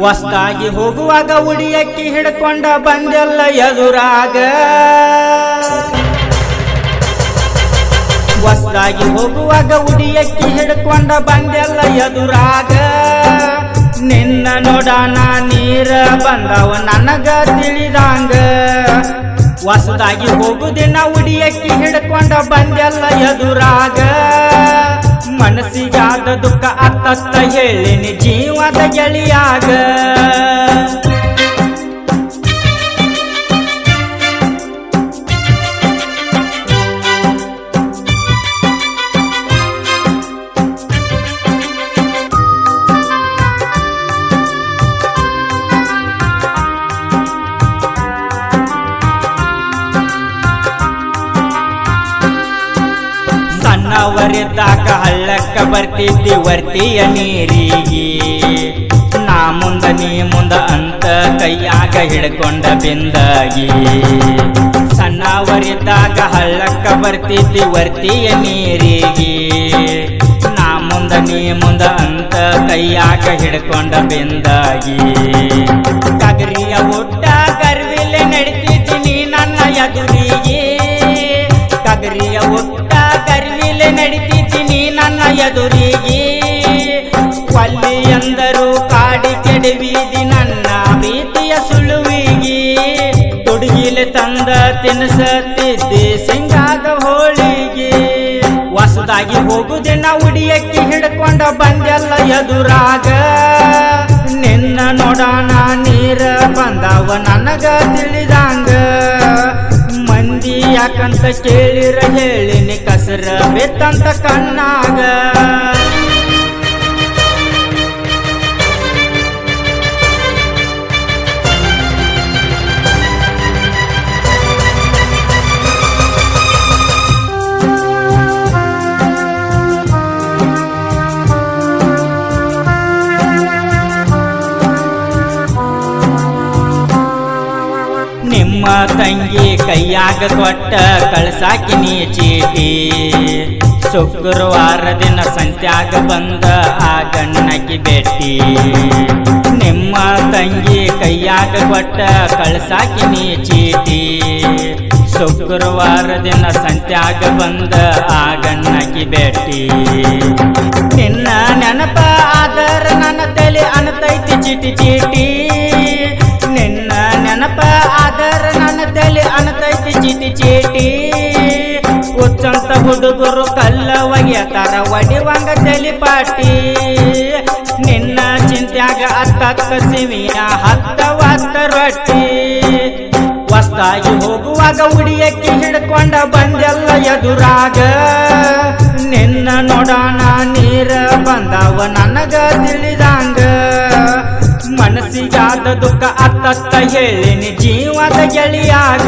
ಹೊಸ್ದಾಗಿ ಹೋಗುವಾಗ ಉಡಿಯಕ್ಕಿ ಹಿಡ್ಕೊಂಡ ಬಂದೆಲ್ಲ ಎದುರಾಗ ಹೊಸ್ದಾಗಿ ಹೋಗುವಾಗ ಉಡಿಯಕ್ಕಿ ಹಿಡ್ಕೊಂಡ ಬಂದೆಲ್ಲ ಎದುರಾಗ ನಿನ್ನ ನೋಡಾನ ನೀರ ಬಂದವ ನನಗ ತಿಳಿದಂಗ ಹೊಸದಾಗಿ ಹೋಗುದಿನ ಉಡಿಯಕ್ಕಿ ಹಿಡ್ಕೊಂಡ ಬಂದೆಲ್ಲ ಎದುರಾಗ ಮನಸ್ಸಿಗಾದ ದುಃಖ ಅತ್ತತ್ತ ಹೇಳಿನಿ ಜೀವದ ಗೆಳೆಯಾಗ ಸಣ್ಣವರಿದ್ದಾಗ ಹಳ್ಳಕ್ಕ ಬರ್ತಿದ್ದಿ ವರ್ತಿಯ ನೀರಿಗೆ ನಾ ಮುಂದ ನೀ ಮುಂದ ಅಂತ ಕೈಯಾಗ ಹಿಡ್ಕೊಂಡ ಬಿಂದಾಗಿ ಸಣ್ಣವರಿದ್ದಾಗ ಹಳ್ಳಕ್ಕ ಬರ್ತಿದ್ದಿ ವರ್ತಿಯ ನೀರಿಗೆ ನಾ ಮುಂದ ನೀ ಮುಂದ ಅಂತ ಕೈಯಾಗ ಹಿಡ್ಕೊಂಡ ಬಿಂದಾಗಿ ಕಗರಿಯ ಊಟ ಕರ್ವಿಲೆ ನಡಿತಿದ್ದೀನಿ ನನ್ನ ಎದುರಿಗೆ ಕಗರಿಯ ಊಟ ಕರ್ವಿಲೆ ನಡಿತಿದ್ದೀನಿ ನನ್ನ ಎದುರಿಗೆ ಒಲ್ಲಿ ಎಂದರು ಕಾಡಿ ಕೆಡವಿದಿ ನನ್ನ ಪ್ರೀತಿಯ ಸುಳುವಿಗೆ ತುಡುಗಿಲೆ ತಂದ ತಿನ್ಸತ್ತಿದ್ದೆ ಸಿಂಗಾದ ಹೋಳಿಗೆ ಹೊಸದಾಗಿ ಹೋಗುದಿನ ಉಡಿಯಕ್ಕಿ ಹಿಡ್ಕೊಂಡ ಬಂದೆಲ್ಲ ಎದುರಾಗ ನಿನ್ನ ನೋಡೋಣ ನೀರ ಬಂದವ ನನಗ ತಿಳಿದಂಗ ಮಂದಿ ಯಾಕಂತ ಕೇಳಿರ ಹೇಳಿನಿ ಕಸರ ಬೆತ್ತಂತ ಕಣ್ಣಾಗ ನಿಮ್ಮ ತಂಗಿ ಕೈಯಾಗ ಕೊಟ್ಟ ಕಳ್ಸಾಕಿ ನೀ ಚೀಟಿ ಶುಕ್ರವಾರ ದಿನ ಸಂತ್ಯಾಗ ಬಂದ ಆ ಗಣ್ಣಕಿ ಭೇಟಿ ನಿಮ್ಮ ತಂಗಿ ಕೈಯಾಗ ಕೊಟ್ಟ ಕಳ್ಸಾಕಿ ನೀ ಚೀಟಿ ಶುಕ್ರವಾರ ದಿನ ಸಂತ್ಯಾಗ ಬಂದ ಆ ಗಣ್ಣಕಿ ಭೇಟಿ ನಿನ್ನ ನೆನಪ ಆದರ ನನ್ನ ತಲೆ ಅನತೈತಿ ಚೀಟಿ ಚೀಟಿ ನಿನ್ನ ನೆನಪ ಆದರ ನನ್ನ ತಲೆ ಅನತೈತಿ ಚೀಟಿ ಚೀಟಿ ಹುಚ್ಚಂತ ಹುಡುಗರು ಕಲ್ಲ ಒಗೆಯತಾರ ಒಡಿವಂಗ ತಲೆ ಪಾಟಿ ನಿನ್ನ ಚಿಂತ್ಯಾಗ ಅತ್ತತ್ತ ಸಿಮಿಯ ಹತ್ತವತ್ತ ರೊಟ್ಟಿ ಹೊಸ್ದಾಗಿ ಹೋಗುವಾಗ ಉಡಿಯಕ್ಕೆ ಹಿಡ್ಕೊಂಡ ಬಂದೆಲ್ಲ ಎದುರಾಗ ನಿನ್ನ ನೋಡೋಣ ನೀರ ಬಂದವ ನನಗ ತಿಳಿದಂಗ ಮನಸ್ಸಿಗಾದ ದುಃಖ ಅತ್ತತ್ತ ಹೇಳಿನಿ ಜೀವದ ಗೆಳೆಯಾಗ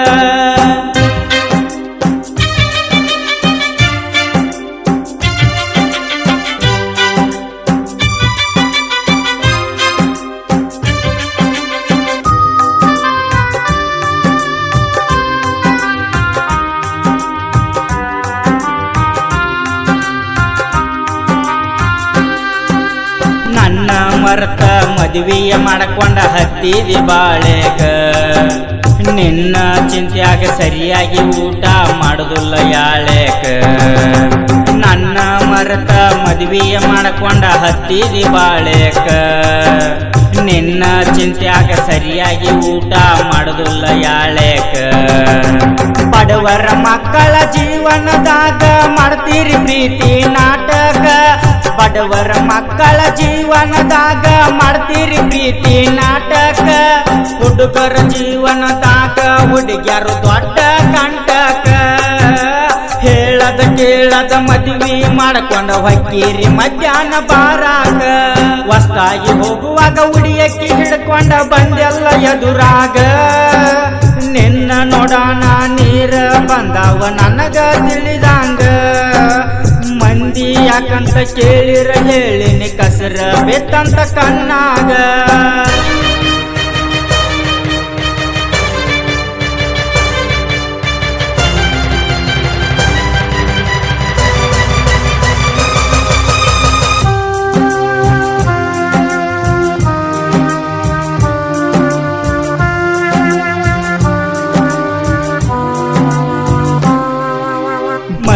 ನನ್ನ ಮರತ ಮದುವೆಯ ಮಾಡಕೊಂಡ ಹತ್ತಿದಿ ಬಾಳೆಗ ನಿನ್ನ ಚಿಂತ್ಯಾಗ ಸರಿಯಾಗಿ ಊಟ ಮಾಡುದಿಲ್ಲ ಯಾಳೆಕ ನನ್ನ ಮರತ ಮದುವೆಯ ಮಾಡಕೊಂಡ ಹತ್ತಿದಿ ಬಾಳೆಕ ನಿನ್ನ ಚಿಂತ್ಯಾಗ ಸರಿಯಾಗಿ ಊಟ ಮಾಡುದಿಲ್ಲ ಯಾಳೆಕ ಬಡವರ ಮಕ್ಕಳ ಜೀವನದಾಗ ಮಾಡ್ತೀರಿ ಪ್ರೀತಿ ನಾಟಕ ಬಡವರ ಮಕ್ಕಳ ಜೀವನದಾಗ ಮಾಡ್ತೀರಿ ಪ್ರೀತಿ ನಾಟಕ ಹುಡುಗರ ಜೀವನದಾಗ ಹುಡುಗ್ಯಾರು ದೊಡ್ಡ ಕಂಟಕ ಹೇಳದ ಕೇಳದ ಮದುವೆ ಮಾಡ್ಕೊಂಡ ಹೊಕ್ಕೀರಿ ಮಧ್ಯಾಹ್ನ ಬಾರಾಗ ಹೊಸ್ದಾಗಿ ಹೋಗುವಾಗ ಉಡಿಯಕ್ಕಿ ಹಿಡ್ಕೊಂಡ ಬಂದೆಲ್ಲ ಎದುರಾಗ ನಿನ್ನ ನೋಡೋಣ ನೀರ ಬಂದವ ನನಗ ತಿಳಿದಂಗ ಮಂದಿ ಯಾಕಂತ ಕೇಳಿರ ಹೇಳಿನಿ ಕಸರ ಬೆತ್ತಂತ ಕಣ್ಣಾಗ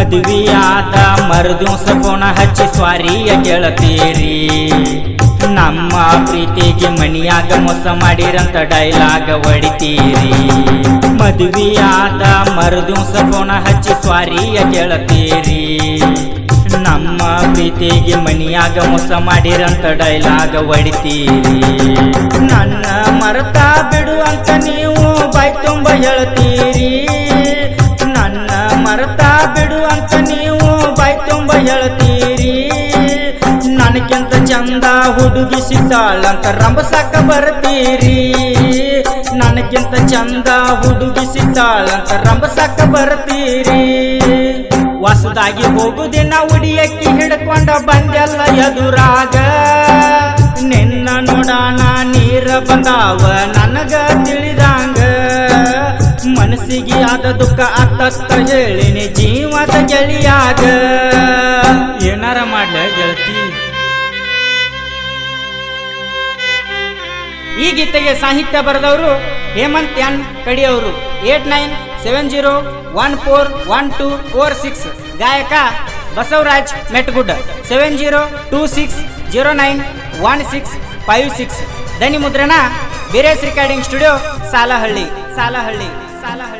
ಮದುವೆಯಾದ ಮರುದಿವ್ಸ ಫೋನ ಹಚ್ಚಿ ಸ್ವಾರಿಯ ಗೆಳತೀರಿ ನಮ್ಮ ಪ್ರೀತಿಗೆ ಮನಿಯಾಗ ಮೋಸ ಮಾಡಿರಂತ ಡೈಲಾಗ ಹೊಡಿತೀರಿ ಮದುವೆಯಾದ ಮರುದಿವ್ಸ ಫೋನ ಹಚ್ಚಿ ಸ್ವಾರಿಯ ಗೆಳತೀರಿ ನಮ್ಮ ಪ್ರೀತಿಗೆ ಮನಿಯಾಗ ಮೋಸ ಮಾಡಿರಂತ ಡೈಲಾಗ ಹೊಡಿತೀರಿ ನನ್ನ ಮರತ ಬಿಡು ಅಂತ ನೀವು ಬಾಯ್ ತುಂಬ ಹೇಳ್ತೀರಿ ನನ್ನ ಮರತ ಬಿಡು ಅಂತ ನೀವು ಬಾಯ್ ತುಂಬ ಹೇಳ್ತೀರಿ ನನಗಿಂತ ಚಂದ ಹುಡುಗಿ ಸಿಗ್ತಾಳಂತ ರಂಬಸಾಕ ಬರ್ತೀರಿ ನನಗಿಂತ ಚಂದ ಹುಡುಗಿ ಸಿಗ್ತಾಳಂತ ರಂಬಸಾಕ ಬರ್ತೀರಿ ಹೊಸದಾಗಿ ಹೋಗುದಿನ ಉಡಿಯಕ್ಕಿ ಹಿಡ್ಕೊಂಡ ಬಂದೆಲ್ಲ ಎದುರಾಗ ನಿನ್ನ ನೋಡಾನ ನೀರ ಬಂದಾವ ನನಗ ತಿಳಿದಂಗ ಮನಸ್ಸಿಗೆ ಆದ ದುಃಖ ಅತ್ತತ್ತ ಹೇಳಿನಿ ಜೀವದ ಗೆಳಿಯಾಗ ಏನಾರ ಮಾಡ್ಲ ಗೆಳತಿ ಈ ಗೀತೆಗೆ ಸಾಹಿತ್ಯ ಬರೆದವರು ಹೇಮಂತ್ ಎನ್ ಕಡಿಯವರು eight nine seven zero one four one two four six ಗಾಯಕ Basavaraj Metgud seven zero two six zero nine one six five six ದನಿ ಮುದ್ರಣ ಬೀರೇಶ್ ರೆಕಾರ್ಡಿಂಗ್ ಸ್ಟುಡಿಯೋ ಸಾಲಹಳ್ಳಿ ಸಾಲಹಳ್ಳಿ ಸಾಲಹಳ್ಳಿ